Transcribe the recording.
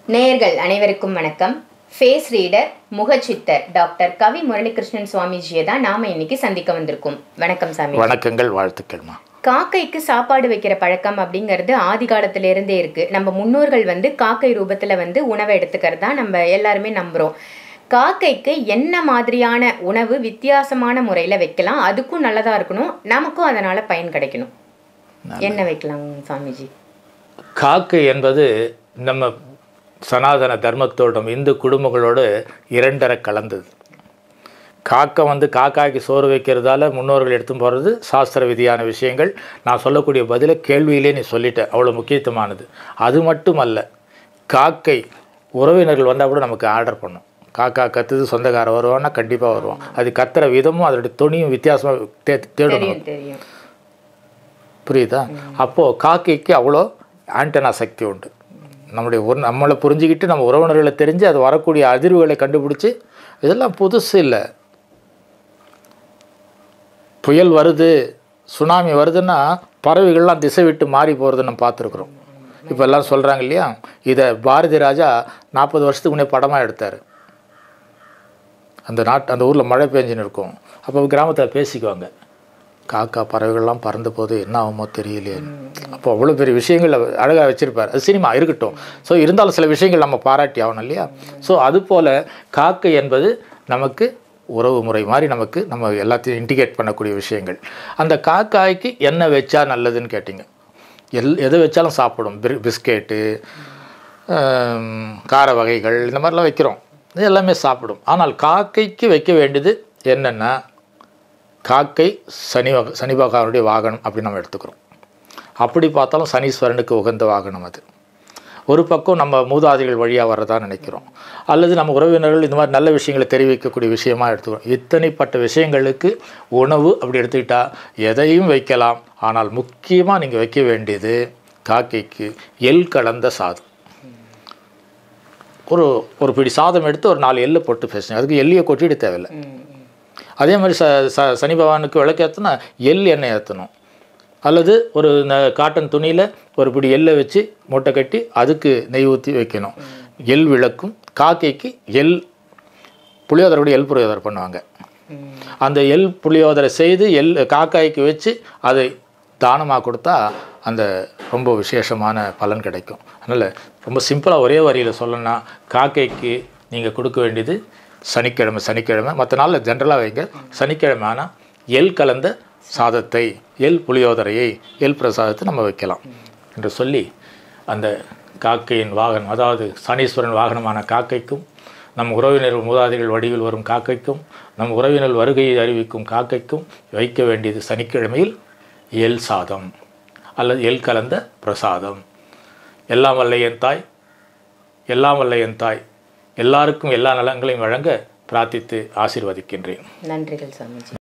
நேயர்கள் அனைவருக்கும் வணக்கம் ஃபேஸ் ரீடர் முகச்சித்தர் டாக்டர் கவி முரளிகிருஷ்ணன் சுவாமிஜியை தான் நாம இன்னைக்கு சந்திக்க வந்திருக்கோம் வணக்கம் சாமி வணக்கங்கள் வாழ்த்துக்கள்மா காக்கைக்கு சாப்பாடு வைக்கிற பழக்கம் அப்படிங்கிறது ஆதி காலத்துல இருந்தே இருக்கு நம்ம முன்னோர்கள் வந்து காக்கை ரூபத்துல வந்து உணவை எடுத்துக்கிறதா நம்ம எல்லாருமே நம்புறோம் காக்கைக்கு என்ன மாதிரியான உணவு வித்தியாசமான முறையில வைக்கலாம் அதுக்கும் நல்லதா இருக்கணும் நமக்கும் அதனால பயன் கிடைக்கணும் என்ன வைக்கலாம் சாமிஜி காக்கை என்பது நம்ம சனாதன தர்மத்தோடும் இந்து குடும்பங்களோடு இரண்டரை கலந்தது காக்கை வந்து காக்காய்க்கு சோறு வைக்கிறதால முன்னோர்கள் எடுத்து போகிறது சாஸ்திர விதியான விஷயங்கள் நான் சொல்லக்கூடிய பதிலை கேள்வியிலே நீ சொல்லிட்ட அவ்வளோ முக்கியத்துவமானது அது மட்டுமல்ல காக்கை உறவினர்கள் வந்தால் கூட நமக்கு ஆர்டர் பண்ணும் காக்கா கத்துது சொந்தக்காரன் வருவான்னா கண்டிப்பாக வருவான் அது கத்துற விதமும் அதோடைய துணியும் வித்தியாசமாக தே தேடணும் தெரியும் தெரியும் புரியுதா அப்போது காக்கைக்கு அவ்வளோ ஆண்டனா சக்தி உண்டு நம்முடைய ஒரு நம்மளை புரிஞ்சுக்கிட்டு நம்ம உறவினர்களை தெரிஞ்சு அது வரக்கூடிய அதிர்வுகளை கண்டுபிடிச்சி இதெல்லாம் புதுசு இல்லை புயல் வருது சுனாமி வருதுன்னா பறவைகள்லாம் திசை விட்டு மாறி போகிறத நம்ம பார்த்துருக்குறோம் இப்போ எல்லாம் சொல்கிறாங்க இல்லையா இதை பாரதி ராஜா நாற்பது வருஷத்துக்கு முன்னே படமாக எடுத்தார் அந்த நாட்டு அந்த ஊரில் மழை பெஞ்சுன்னு இருக்கும் அப்போ கிராமத்தில் பேசிக்குவாங்க காக்கா பறவைகள்லாம் பறந்த போது என்ன ஆகுமோ தெரியலையே அப்போ அவ்வளோ பெரிய விஷயங்கள் அழகாக வச்சுருப்பார் அது சினிமா இருக்கட்டும் ஸோ இருந்தாலும் சில விஷயங்கள் நம்ம பாராட்டி ஆகணும் இல்லையா ஸோ அதுபோல் காக்கை என்பது நமக்கு உறவு முறை மாதிரி நமக்கு நம்ம எல்லாத்தையும் இண்டிகேட் பண்ணக்கூடிய விஷயங்கள் அந்த காக்காய்க்கு என்ன வச்சா நல்லதுன்னு கேட்டிங்க எல் எதை வச்சாலும் சாப்பிடும் பிரி பிஸ்கெட்டு கார வகைகள் இந்த மாதிரிலாம் வைக்கிறோம் இது எல்லாமே சாப்பிடும் ஆனால் காக்கைக்கு வைக்க வேண்டியது என்னென்னா காக்கை சனி வக சனி பகவானுடைய வாகனம் அப்படின்னு நம்ம எடுத்துக்கிறோம் அப்படி பார்த்தாலும் சனீஸ்வரனுக்கு உகந்த வாகனம் அது ஒரு பக்கம் நம்ம மூதாதைகள் வழியாக வர்றதா நினைக்கிறோம் அல்லது நம்ம உறவினர்கள் இந்த மாதிரி நல்ல விஷயங்களை தெரிவிக்கக்கூடிய விஷயமா எடுத்துக்கிறோம் இத்தனைப்பட்ட விஷயங்களுக்கு உணவு அப்படி எடுத்துக்கிட்டா எதையும் வைக்கலாம் ஆனால் முக்கியமாக நீங்கள் வைக்க வேண்டியது காக்கைக்கு எள் கலந்த சாதம் ஒரு ஒரு பிடி சாதம் எடுத்து ஒரு நாலு எள்ளு போட்டு பேசுங்க அதுக்கு எள்ளியை கொட்டிட்டு தேவையில்லை ம், ம். அதே மாதிரி ச ச சனி பகவானுக்கு விளக்கேற்றினா எள் எண்ணெய் ஏற்றணும் அல்லது ஒரு ந- காட்டன் துணியில் ஒரு பிடி எள்ளை வச்சு மூட்டை கட்டி அதுக்கு நெய் ஊற்றி வைக்கணும் எள் விளக்கும் காக்கைக்கு எள் புளியோதரோட எள் புளியோதரை பண்ணுவாங்க ம். அந்த எள் புளியோதரை செய்து எள் காக்காய்க்கு வச்சு அதை தானமாக கொடுத்தா அந்த ரொம்ப விசேஷமான பலன் கிடைக்கும் அதனால் ரொம்ப சிம்பிளாக ஒரே வரியில் சொல்லணும்னா காக்கைக்கு நீங்கள் கொடுக்க வேண்டியது சனிக்கிழமை சனிக்கிழமை மற்ற நாளில் ஜென்ரலாக வைங்க சனிக்கிழமை ஆனால் எள் கலந்த சாதத்தை எள் புளியோதரையை எள் பிரசாதத்தை நம்ம வைக்கலாம் என்று சொல்லி அந்த காக்கையின் வாகனம் அதாவது சனீஸ்வரன் வாகனமான காக்கைக்கும் நம் உறவினர் மூதாதைகள் வடிவில் வரும் காக்கைக்கும் நம் உறவினர் வருகையை அறிவிக்கும் காக்கைக்கும் வைக்க வேண்டியது சனிக்கிழமையில் எல் சாதம் அல்லது எல் கலந்த பிரசாதம் எல்லாம் வல்ல என் தாய் எல்லாம் வல்ல என் தாய் எல்லாருக்கும் எல்லா நலங்களையும் வழங்க பிரார்த்தித்து ஆசீர்வதிக்கின்றேன் நன்றிகள் சாமிஜி